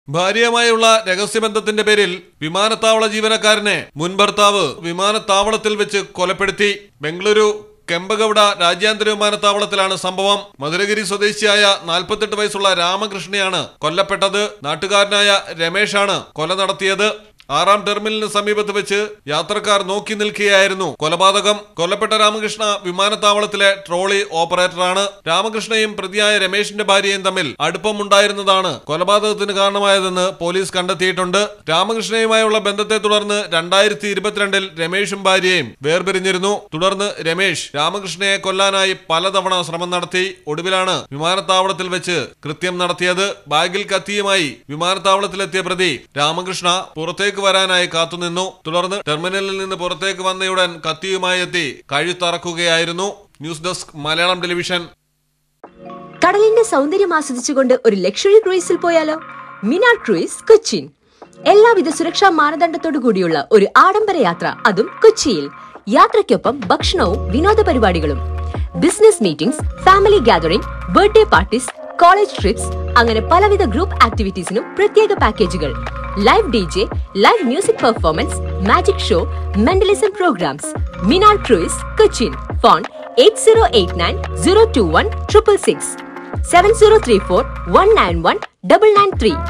ഭാര്യയുമായുള്ള രഹസ്യബന്ധത്തിന്റെ പേരിൽ വിമാനത്താവള ജീവനക്കാരനെ മുൻ ഭർത്താവ് വിമാനത്താവളത്തിൽ വെച്ച് കൊലപ്പെടുത്തി ബംഗളൂരു കെമ്പഗൌഡ രാജ്യാന്തര വിമാനത്താവളത്തിലാണ് സംഭവം മധുരഗിരി സ്വദേശിയായ നാൽപ്പത്തെട്ട് വയസ്സുള്ള രാമകൃഷ്ണയാണ് കൊല്ലപ്പെട്ടത് നാട്ടുകാരനായ രമേശാണ് കൊല നടത്തിയത് ആറാം ടെർമിനലിന് സമീപത്ത് വെച്ച് യാത്രക്കാർ നോക്കി നിൽക്കുകയായിരുന്നു കൊലപാതകം കൊല്ലപ്പെട്ട രാമകൃഷ്ണ വിമാനത്താവളത്തിലെ ട്രോളി ഓപ്പറേറ്ററാണ് രാമകൃഷ്ണയും പ്രതിയായ രമേശിന്റെ ഭാര്യയും തമ്മിൽ അടുപ്പമുണ്ടായിരുന്നതാണ് കൊലപാതകത്തിന് കാരണമായതെന്ന് പോലീസ് കണ്ടെത്തിയിട്ടുണ്ട് രാമകൃഷ്ണയുമായുള്ള ബന്ധത്തെ തുടർന്ന് രണ്ടായിരത്തി ഇരുപത്തിരണ്ടിൽ രമേശും ഭാര്യയും വേർപിരിഞ്ഞിരുന്നു തുടർന്ന് രമേശ് രാമകൃഷ്ണയെ കൊല്ലാനായി പലതവണ ശ്രമം നടത്തി ഒടുവിലാണ് വിമാനത്താവളത്തിൽ വെച്ച് കൃത്യം നടത്തിയത് ബാഗിൽ കത്തിയുമായി വിമാനത്താവളത്തിലെത്തിയ പ്രതി രാമകൃഷ്ണ പുറത്തേക്ക് വരാനായി കാത്തുനിന്നു തുടർന്ന് ടെർമിനലിൽ നിന്ന് പുറത്തേക്ക് വന്നയുടൻ കത്തിയുമായി എത്തി കഴുത്തറക്കുകയായിരുന്നു ന്യൂസ് ഡെസ്ക് മലയാളം ടെലിവിഷൻ കടലിന്റെ സൗന്ദര്യം ആസ്വദിച്ചുകൊണ്ട് ഒരു ലക്ഷറി ക്രൂയിസിൽ പോയാലോ മിനാർ ക്രൂയിസ് കൊച്ചിൻ എല്ലാവിധ സുരക്ഷാ മാനദണ്ഡത്തോടു കൂടിയുള്ള ഒരു ആഡംബര യാത്ര അതും കൊച്ചിയിൽ യാത്രയ്ക്കൊപ്പം ഭക്ഷണവും വിനോദ പരിപാടികളും business meetings family gathering birthday parties college trips അങ്ങനെ പലവിധ ഗ്രൂപ്പ് ആക്ടിവിറ്റീസിനും പ്രത്യേക പാക്കേജുകൾ live D J live music performance magic show mentalism programs Minar cruise Cochin phone eight zero eight nine zero two one triple six seven zero three four one nine one double nine three